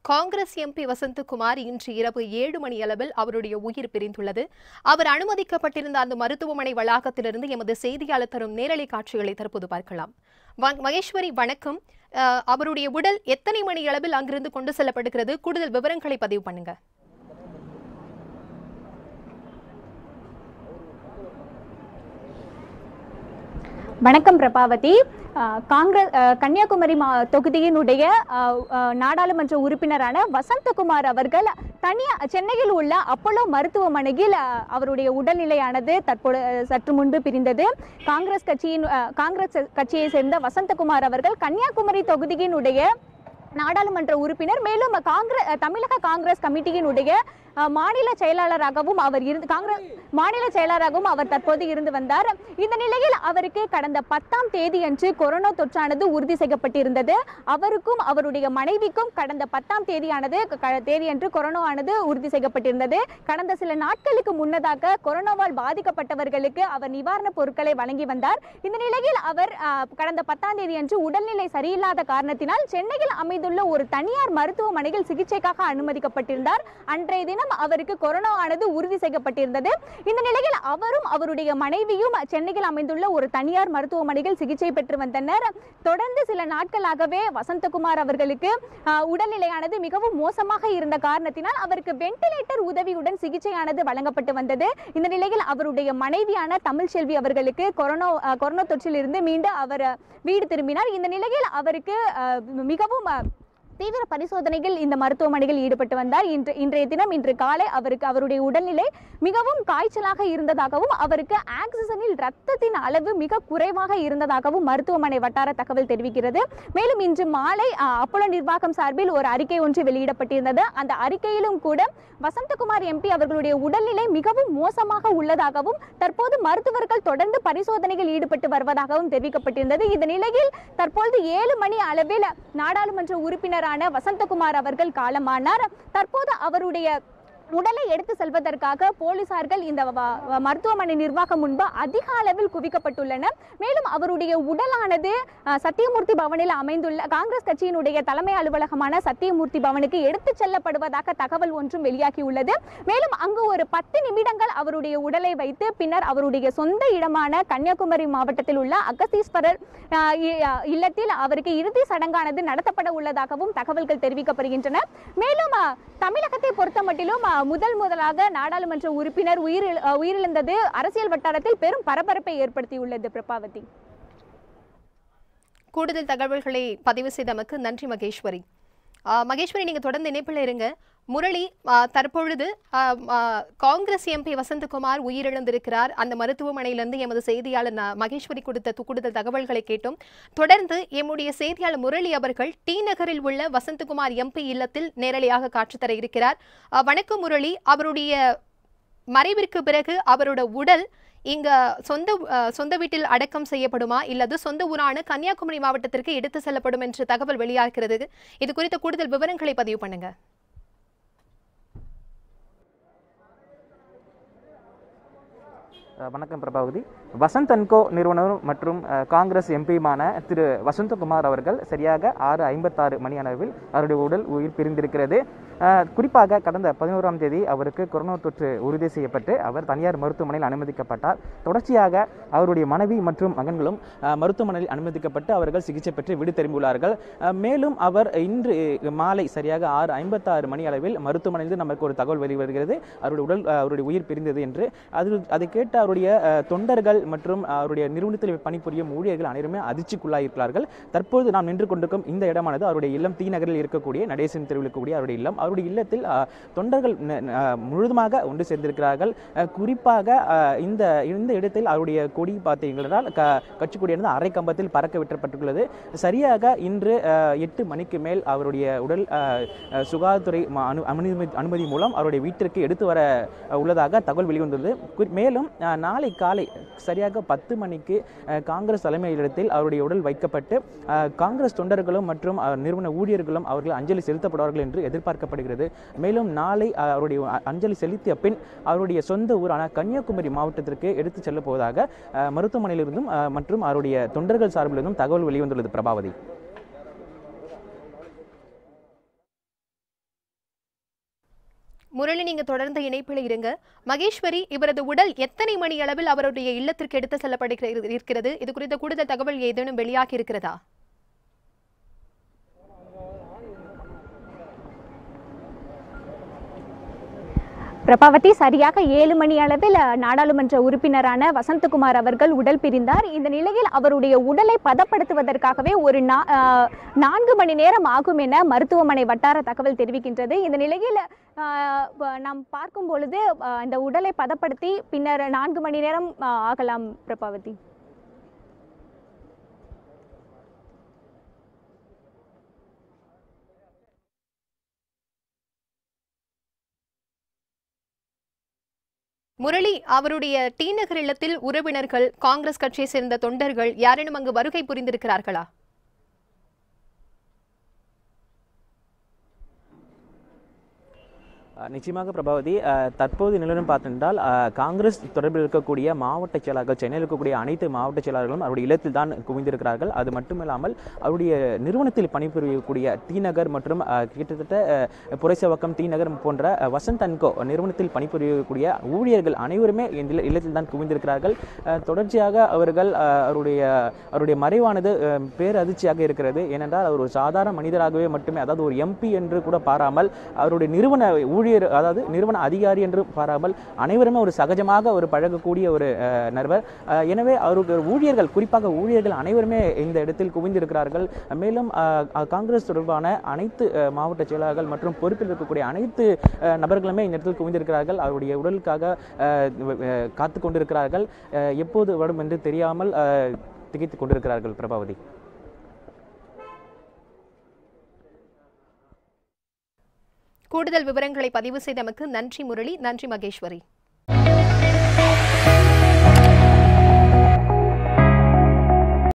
Congress MP Vasanthakumar இன்று இரவு ஏழு மணி அளவில் அவருடைய உயிர் பிரிந்துள்ளது அவர் அனுமதிக்கப்பட்டிருந்த அந்த மருத்துவமனை வளாகத்திலிருந்து எமது செய்தியாளர் தரும் நேரலை காட்சிகளை தற்போது பார்க்கலாம் வ- மகேஸ்வரி வணக்கம் அஹ், அவருடைய உடல் எத்தனை மணி அளவில் அங்கிருந்து கொண்டு செல்லப்படுகிறது கூடுதல் விவரங்களை பதிவு பண்ணுங்க வணக்கம் பிரபாவதி அஹ், காங்கிரஸ் அஹ், கன்னியாகுமரி மா தொகுதியினுடைய அஹ், அஹ், நாடாளுமன்ற உறுப்பினரான வசந்தகுமார் அவர்கள் தனியா சென்னையில் உள்ள அப்போலோ மருத்துவமனையில் அஹ், அவருடைய உடல்நிலையானது தற்போது அஹ், சற்று முன்பு பிரிந்தது காங்கிரஸ் கட்சியின் அஹ், காங்கிரஸ் கட்சியை சேர்ந்த வசந்தகுமார் அவர்கள் கன்னியாகுமரி தொகுதியினுடைய நாடாளுமன்ற உறுப்பினர் மேலும் காங்கிரஸ் தமிழக காங்கிரஸ் கமிட்டியினுடைய அஹ், மாநில செயலாளராகவும் அவர் இருந்து காங்கிரஸ் மாநில செயலாளராகவும் அவர் தற்போது இருந்து வந்தார் இந்த நிலையில் அவருக்கு கடந்த பத்தாம் தேதியன்று கொரோனா தொற்றானது உறுதி செய்யப்பட்டிருந்தது அவருக்கும் அவருடைய மனைவிக்கும் கடந்த பத்தாம் தேதியானது க- தேதியன்று கொரோனாவானது உறுதி செய்யப்பட்டிருந்தது கடந்த சில நாட்களுக்கு முன்னதாக கொரோனாவால் பாதிக்கப்பட்டவர்களுக்கு அவர் நிவாரணப் பொருட்களை வழங்கி வந்தார் இந்த நிலையில் அவர் அஹ், கடந்த பத்தாம் தேதியன்று உடல்நிலை சரியில்லாத காரணத்தினால் சென்னையில் அமைந்துள்ள ஒரு தனியார் மருத்துவமனையில் சிகிச்சைக்காக அனுமதிக்கப்பட்டிருந்தார் அன்றைய தினம் அவருக்கு கொரோனா ஆனது உறுதி செய்யப்பட்டிருந்தது இந்த நிலையில் அவரும் அவருடைய மனைவியும் சென்னையில் அமைந்துள்ள ஒரு தனியார் மருத்துவமனையில் சிகிச்சை பெற்று வந்தனர் தொடர்ந்து சில நாட்களாகவே வசந்தகுமார் அவர்களுக்கு அஹ், உடல்நிலையானது மிகவும் மோசமாக இருந்த காரணத்தினால் அவருக்கு வென்டிலேட்டர் உதவியுடன் சிகிச்சையானது வழங்கப்பட்டு வந்தது இந்த நிலையில் அவருடைய மனைவியான தமிழ்செல்வி அவர்களுக்கு கொரோனா அஹ், கொரோனா தொற்றிலிருந்து மீண்டு அவர் அஹ், வீடு திரும்பினார் இந்த நிலையில் அவருக்கு அஹ், மிகவும் அஹ், தீவிர பரிசோதனைகள் இந்த மருத்துவமனையில் ஈடுபட்டு வந்தார் இன்று இன்றைய தினம் இன்று காலை அவருக்கு அவருடைய உடல்நிலை மிகவும் காய்ச்சலாக இருந்ததாகவும் அவருக்கு ஆக்சிஜனில் ரத்தத்தின் அளவு மிக குறைவாக இருந்ததாகவும் மருத்துவமனை வட்டார தகவல் தெரிவிக்கிறது மேலும் இன்று மாலை அஹ், அப்போலோ நிர்வாகம் சார்பில் ஒரு அறிக்கை ஒன்று வெளியிடப்பட்டிருந்தது அந்த அறிக்கையிலும் கூட வசந்தகுமார் எம்பி அவர்களுடைய உடல்நிலை மிகவும் மோசமாக உள்ளதாகவும் தற்போது மருத்துவர்கள் தொடர்ந்து பரிசோதனையில் ஈடுபட்டு வருவதாகவும் தெரிவிக்கப்பட்டிருந்தது இந்த நிலையில் தற்பொழுது ஏழு மணி அளவில் நாடாளுமன்ற உறுப்பினரான வசந்தகுமார் அவர்கள் காலமானார் தற்போது அவருடைய உடலை எடுத்து செல்வதற்காக போலீசார்கள் இந்த வ- வ- மருத்துவமனை நிர்வாகம் முன்பு அதிக அளவில் குவிக்கப்பட்டுள்ளனர் மேலும் அவருடைய உடலானது அஹ், சத்தியமூர்த்தி பவனில் அமைந்துள்ள காங்கிரஸ் கட்சியினுடைய தலைமை அலுவலகமான சத்தியமூர்த்தி பவனுக்கு எடுத்துச் செல்லப்படுவதாக தகவல் ஒன்றும் வெளியாகியுள்ளது மேலும் அங்கு ஒரு பத்து நிமிடங்கள் அவருடைய உடலை வைத்து பின்னர் அவருடைய சொந்த இடமான கன்னியாகுமரி மாவட்டத்தில் உள்ள அகஸ்தீஸ்வரர் அஹ், இ- அஹ், இல்லத்தில் அவருக்கு இறுதி சடங்கானது நடத்தப்பட உள்ளதாகவும் தகவல்கள் தெரிவிக்கப்படுகின்றன மேலும் அஹ், தமிழகத்தை பொறுத்த மட்டிலும் அஹ், முதல் முதலாக நாடாளுமன்ற உறுப்பினர் உயிரிழ அஹ், உயிரிழந்தது அரசியல் வட்டாரத்தில் பெரும் பரபரப்பை ஏற்படுத்தியுள்ளது பிரபாவதி கூடுதல் தகவல்களை பதிவு செய்தமைக்கு நன்றி மகேஸ்வரி ஆ, மகேஸ்வரி நீங்க தொடர்ந்து இணைப்பில் இருங்க முரளி ஆ, தற்பொழுது ஆ, ஆ, காங்கிரஸ் எம்பி வசந்தகுமார் உயிரிழந்திருக்கிறார் அந்த மருத்துவமனையிலிருந்து எமது செய்தியாளர் ந- மகேஸ்வரி கொடுத்த து- கூடுதல் தகவல்களை கேட்டோம் தொடர்ந்து எம்முடைய செய்தியாளர் முரளி அவர்கள் டி நகரில் உள்ள வசந்தகுமார் எம்பி இல்லத்தில் நேரலையாக காட்சி தர இருக்கிறார் ஆ, வணக்கம் முரளி அவருடைய மறைவிற்கு பிறகு அவரோட உடல் இங்க சொந்த அஹ், சொந்த வீட்டில் அடக்கம் செய்யப்படுமா இல்லது சொந்த ஊரான கன்னியாகுமரி மாவட்டத்திற்கு எடுத்து செல்லப்படும் என்று தகவல் வெளியாகிறது இது குறித்த கூடுதல் விவரங்களை பதிவு பண்ணுங்க அஹ் வணக்கம் பிரபாவதி வசந்த் அன்கோ நிறுவனர் மற்றும் அஹ், காங்கிரஸ் எம்பியுமான திரு வசந்தகுமார் அவர்கள் சரியாக ஆறு ஐம்பத்தாறு மணி அளவில் அவருடைய உடல் உயிர் பிரிந்திருக்கிறது அஹ், குறிப்பாக கடந்த பதினோராம் தேதி அவருக்கு கொரோனா தொற்று உறுதி செய்யப்பட்டு அவர் தனியார் மருத்துவமனையில் அனுமதிக்கப்பட்டார் தொடர்ச்சியாக அவருடைய மனைவி மற்றும் மகன்களும் அஹ், மருத்துவமனையில் அனுமதிக்கப்பட்டு அவர்கள் சிகிச்சை பெற்று வீடு திரும்பியுள்ளார்கள் அஹ், மேலும் அவர் இன்று மாலை சரியாக ஆறு ஐம்பத்தாறு மணி அளவில் மருத்துவமனையிலிருந்து நமக்கு ஒரு தகவல் வெளிவருகிறது அவருடைய உடல் அஹ், அவருடைய உயிர் பிரிந்தது என்று அது அதை கேட்டு அவருடைய அஹ், தொண்டர்கள் மற்றும் அவருடைய நிறுவனத்தில் பணிபுரியும் ஊழியர்கள் அனைவருமே அதிர்ச்சிக்குள்ளாயிருக்கிறார்கள் தற்போது நாம் நின்று கொண்டிருக்கும் இந்த இடமானது அவருடைய இல்லம் தி நகரில் இருக்கக்கூடிய நடேசன் தெருவில் இருக்கக்கூடிய அவருடைய இல்லம் அவருடைய இல்லத்தில் அஹ், தொண்டர்கள் ந- ந- அஹ், முழுதுமாக ஒன்று சேர்ந்திருக்கிறார்கள் அஹ், குறிப்பாக அஹ், இந்த இந்த இடத்தில் அவருடைய கொடி பார்த்தீங்கன்னா க கட்சி கொடியானது அரை கம்பத்தில் பறக்க விட்டப்பட்டுள்ளது சரியாக இன்று அஹ், எட்டு மணிக்கு மேல் அவருடைய உடல் அஹ், அஹ், சுகாதாரத்துறை ம- அனு அனுமதி அனுமதி மூலம் அவருடைய வீட்டிற்கு எடுத்து வர அஹ், உள்ளதாக தகவல் வெளிவந்துள்ளது குறி- மேலும் அஹ், நாளை காலை சரியாக பத்து மணிக்கு அஹ், காங்கிரஸ் தலைமையிடத்தில் அவருடைய உடல் வைக்கப்பட்டு அஹ், காங்கிரஸ் தொண்டர்களும் மற்றும் அஹ், நிறுவன ஊழியர்களும் அவர்கள் அஞ்சலி செலுத்தப்படுவார்கள் என்று எதிர்பார்க்கப்படுகிறது மேலும் நாளை அஹ், அவருடைய அ- அஞ்சலி செலுத்திய பின் அவருடைய சொந்த ஊரான கன்னியாகுமரி மாவட்டத்திற்கு எடுத்துச் செல்லப் போவதாக அஹ், மருத்துவமனையிலிருந்தும் அஹ், மற்றும் அவருடைய தொண்டர்கள் சார்பிலிருந்தும் தகவல் வெளிவந்துள்ளது பிரபாவதி முரளி நீங்க தொடர்ந்த இணைப்பில் இருங்க மகேஸ்வரி இவரது உடல் எத்தனை மணி அளவில் அவருடைய இல்லத்திற்கு எடுத்து செல்லப்படுகிறது இருக்கிறது இது குறித்த கூடுதல் தகவல் ஏதேனும் வெளியாகி இருக்கிறதா பிரபாவதி சரியாக ஏழு மணி அளவில் அஹ், நாடாளுமன்ற உறுப்பினரான வசந்தகுமார் அவர்கள் உடல் பிரிந்தார் இந்த நிலையில் அவருடைய உடலை பதப்படுத்துவதற்காகவே ஒரு நா- அஹ், நான்கு மணி நேரம் ஆகும் என மருத்துவமனை வட்டார தகவல் தெரிவிக்கின்றது இந்த நிலையில் அஹ், ப- நாம் பார்க்கும் பொழுது அஹ், இந்த உடலை பதப்படுத்தி பின்னர் நான்கு மணி நேரம் அஹ், ஆகலாம் பிரபாவதி முரளி அவருடைய டி நகர் இல்லத்தில் உறவினர்கள் காங்கிரஸ் கட்சியை சேர்ந்த தொண்டர்கள் யாரேனும் அங்கு வருகை புரிந்திருக்கிறார்களா அஹ் நிச்சயமாக பிரபாவதி அஹ் தற்போது நிலவரம் பார்த்தென்றால் அஹ் காங்கிரஸ் தொடர்பில் இருக்கக்கூடிய மாவட்ட செயலாளர்கள் சென்னையில் இருக்கக்கூடிய அனைத்து மாவட்ட செயலாளர்களும் அவருடைய இல்லத்தில் தான் குவிந்திருக்கிறார்கள் அது மட்டுமில்லாமல் அவருடைய நிறுவனத்தில் பணிபுரியக்கூடிய டி நகர் மற்றும் அஹ், கிட்டத்தட்ட அஹ், புரைசவக்கம் டி நகர் போன்ற அஹ், வசந்த் அன்கோ நிறுவனத்தில் பணிபுரியக்கூடிய ஊழியர்கள் அனைவருமே இந்த இல்ல- இல்லத்தில் தான் குவிந்திருக்கிறார்கள் அஹ், தொடர்ச்சியாக அவர்கள் அஹ், அவருடைய அவருடைய மறைவானது அஹ், பேரதிர்ச்சியாக இருக்கிறது ஏனென்றால் அவர் ஒரு சாதாரண மனிதராகவே மட்டுமே அதாவது ஒரு எம்பி என்று கூட பாராமல் அவருடைய நிறுவன ஊழியர் அதாவது நிறுவன அதிகாரி என்று பாராமல் அனைவருமே ஒரு சகஜமாக ஒரு பழகக்கூடிய ஒரு அஹ், நபர் அஹ், எனவே அவருக்கு ஊழியர்கள் குறிப்பாக ஊழியர்கள் அனைவருமே இந்த இடத்தில் குவிந்திருக்கிறார்கள் மேலும் அஹ், அஹ், காங்கிரஸ் தொடர்பான அனைத்து அஹ், மாவட்ட செயலாளர்கள் மற்றும் பொறுப்பில் இருக்கக்கூடிய அனைத்து அஹ், நபர்களுமே இந்த இடத்தில் குவிந்திருக்கிறார்கள் அவருடைய உடலுக்காக அஹ், அஹ், காத்து கொண்டிருக்கிறார்கள் அஹ், எப்போது வரும் என்று தெரியாமல் அஹ், திகைத்துக் கொண்டிருக்கிறார்கள் பிரபாவதி கூடுதல் விவரங்களை பதிவு செய்தமைக்கு நன்றி முரளி நன்றி மகேஸ்வரி